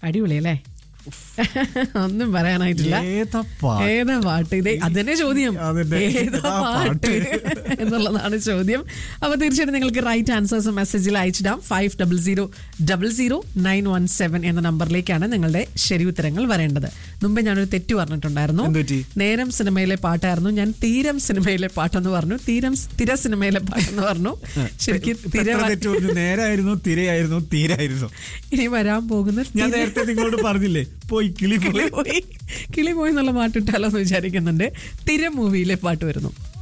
അടിപൊളി അല്ലേ ഒന്നും പറയാനായിട്ടില്ല ഏതാ പാട്ട്? ഏതാ പാട്ട് ഇത് അതന്നെ ചോദ്യം അതന്നെ. ഏതാ ഏതാ പാട്ട് എന്നുള്ളതാണ് ചോദ്യം അപ്പൊ തീർച്ചയായിട്ടും നിങ്ങൾക്ക് റൈറ്റ് ആൻസേഴ്സ് മെസ്സേജിൽ അയച്ചിടാം five double zero double zero nine one seven എന്ന നമ്പറിലേക്കാണ് നിങ്ങളുടെ ശരി ഉത്തരങ്ങൾ വരേണ്ടത് മുമ്പേ ഞാനൊരു തെറ്റ് പറഞ്ഞിട്ടുണ്ടായിരുന്നു എന്ത് പറ്റി? നേരം സിനിമയിലെ പാട്ടായിരുന്നു ഞാൻ തീരം സിനിമയിലെ പാട്ടെന്ന് പറഞ്ഞു തീരം സ്ഥിര സിനിമയിലെ പാട്ടെന്ന് പറഞ്ഞു ശരിക്കും ഇപ്പൊ തിര എത്ര തെറ്റ് പറഞ്ഞു നേരായിരുന്നു തിരയായിരുന്നു തീരായിരുന്നു ഇനി വരാൻ പോകുന്ന ഞാൻ തിര- നേരത്തെ നിങ്ങളോട് പറഞ്ഞില്ലേ പോയി കിളി പോയി കിളി പോയി കിളി പോയി എന്നുള്ള പാട്ടിട്ടാലോ എന്ന് വിചാരിക്കുന്നുണ്ട് തിര മൂവിയിലെ പാട്ട് വരുന്നു